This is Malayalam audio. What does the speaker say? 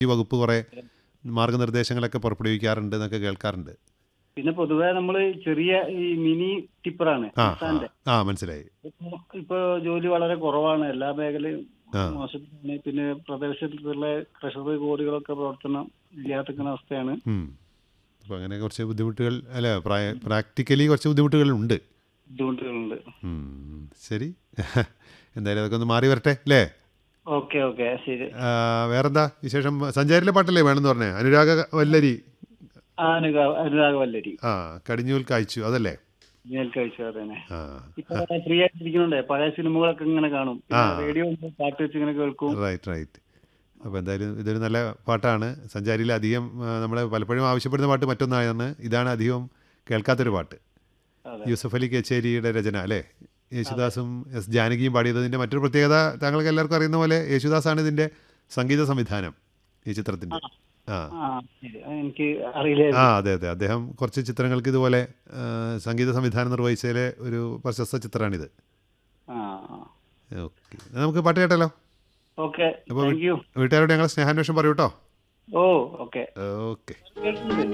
ഈ വകുപ്പ് കുറേ മാർഗനിർദ്ദേശങ്ങളൊക്കെ പുറപ്പെടുവിക്കാറുണ്ട് എന്നൊക്കെ കേൾക്കാറുണ്ട് പിന്നെ പൊതുവെ നമ്മള് ചെറിയ ഈ മിനി ടിപ്പറാണ് ആ ആ, നിസാന്റെ. ആ മനസ്സിലായി ഇപ്പൊ- ഇപ്പൊ ജോലി വളരെ കുറവാണ് എല്ലാ മേഖലയും ആ. മോശമാണ് പിന്നെ പ്രദേശത്തുള്ള ക്രഷർ കോടികളൊക്കെ പ്രവർത്തനം ഇല്ലാത്തിക്കുന്ന അവസ്ഥയാണ് ഉം. അപ്പോൾ അങ്ങനെ കുറച്ച് ബുദ്ധിമുട്ടുകൾ അല്ല പ്രായ പ്രാക്ടിക്കലി കുറച്ച് ബുദ്ധിമുട്ടുകളുണ്ട് ബുദ്ധിമുട്ടുകളുണ്ട് ഉം, ശരി എന്തായാലും അതൊക്കെ ഒന്ന് മാറി വരട്ടെ അല്ലേ ഓക്കെ ഓക്കെ ശരി ആ, വേറെന്താ വിശേഷം സഞ്ചാരിയിലെ പാട്ടല്ലേ വേണമെന്ന് പറഞ്ഞേ അനുരാഗ വല്ലരി ആ, അനുരാഗ അനുരാഗ വല്ലരി ആ കടിഞ്ഞൂൽ കായ്ച്ചു അതല്ലേ മേൽക്കാഴ്ച തന്നെ ആ ഇപ്പൊ ഫ്രീ ആയിട്ടിരിക്കുന്നുണ്ടേ പഴയ സിനിമകളൊക്കെ ഇങ്ങനെ കാണും ആ. റേഡിയോ പാട്ട് വെച്ച് ഇങ്ങനെ കേൾക്കും റൈറ്റ് റൈറ്റ് അപ്പോൾ എന്തായാലും ഇതൊരു നല്ല പാട്ടാണ് സഞ്ചാരിയിൽ അധികം നമ്മൾ പലപ്പോഴും ആവശ്യപ്പെടുന്ന പാട്ട് മറ്റൊന്നാണ് ഇതാണ് അധികം കേൾക്കാത്തൊരു പാട്ട് അതെ യൂസഫ് അലി കച്ചേരിയുടെ രചന അല്ലേ യേശുദാസും എസ് ജാനകിയും പാടിയതിൻ്റെ മറ്റൊരു പ്രത്യേകത താങ്കൾക്ക് എല്ലാവർക്കും അറിയുന്ന പോലെ യേശുദാസാണ് ഇതിൻ്റെ സംഗീത സംവിധാനം ഈ ചിത്രത്തിൻ്റെ ആ ആ ശരി അത് എനിക്ക് ആ അറിയില്ലായിരുന്നു അതെ അതെ അദ്ദേഹം കുറച്ച് ചിത്രങ്ങൾക്ക് ഇതുപോലെ ആ, സംഗീത സംവിധാനം നിർവഹിച്ചതിലെ ഒരു പ്രശസ്ത ചിത്രമാണിത് ആ ഓക്കെ നമുക്ക് പാട്ട് കേട്ടല്ലോ ഓക്കെ അപ്പോൾ താങ്ക് യു വീട്ടുകാരോട് ഞങ്ങൾ സ്നേഹാന്വേഷണം പറയൂ കേട്ടോ ഓ ഓക്കെ ഓക്കെ കേൾക്കുന്നുണ്ട്